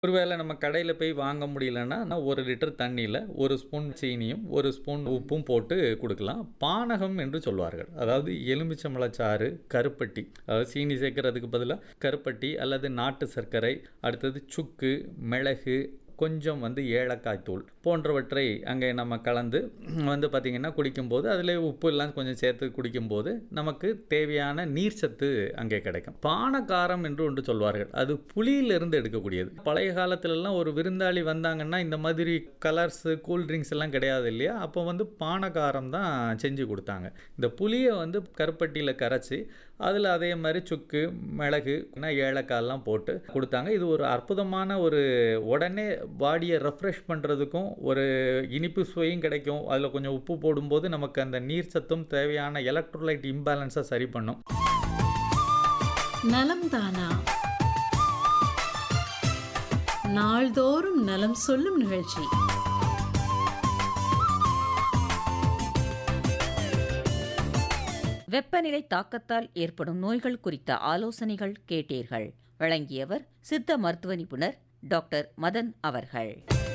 ஒருவேளை நம்ம கடையில போய் வாங்க முடியலன்னா, நான் 1 லிட்டர் தண்ணீல 1 ஸ்பூன் சீனியும், 1 ஸ்பூன் உப்பும் போட்டு குடுக்கலாம். பானகம் என்று சொல்வார்கள். அதாவது எலுமிச்சம்பழச்சாறு, கருப்பட்டி அதாவது சீனி சேர்க்கிறதுக்கு பதிலா கருப்பட்டி அல்லது நாட்டு சர்க்கரை, அடுத்தது சுக்கு, மிளகு, கொஞ்சம் வந்து ஏலக்காய் தூள் போன்றவற்றை அங்கே நம்ம கலந்து வந்து பார்த்தீங்கன்னா, குடிக்கும்போது அதிலே உப்பு எல்லாம் கொஞ்சம் சேர்த்து குடிக்கும்போது, நமக்கு தேவையான நீர் சத்து அங்கே கிடைக்கும். பானகாரம் என்று ஒன்று சொல்வார்கள். அது புளியிலிருந்து எடுக்கக்கூடியது. பழைய காலத்துலலாம் ஒரு விருந்தாளி வந்தாங்கன்னா, இந்த மாதிரி கலர்ஸ், கூல் ட்ரிங்க்ஸ் எல்லாம் கிடையாது இல்லையா? அப்போ வந்து பானகாரம் தான் செஞ்சு குடுத்தாங்க. இந்த புளிய வந்து கருப்பட்டியில கரைச்சு, அதில அதே மாரி சுக்கு, மிளகு, ஏலக்காய்லாம் போட்டு குடுத்தாங்க. இது ஒரு அற்புதமான ஒரு உடனே பாடிய ரெஃப்ரெஷ் பண்றதுக்கும், ஒரு இனிப்பு சுவையும் கிடைக்கும். அதில கொஞ்சம் உப்பு போடும்போது நமக்கு அந்த நீர் சத்தும், தேவையான எலக்ட்ரோலைட் இம்பேலன்ஸ சரி பண்ணும். நலம் தானா நாள்தோறும் நலம் சொல்லும் நிகழ்ச்சி வெப்பநிலை தாக்கத்தால் ஏற்படும் நோய்கள் குறித்த ஆலோசனைகள் கேட்டீர்கள் வழங்கியவர் சித்த மருத்துவ நிபுணர் டாக்டர் மதன் அவர்கள்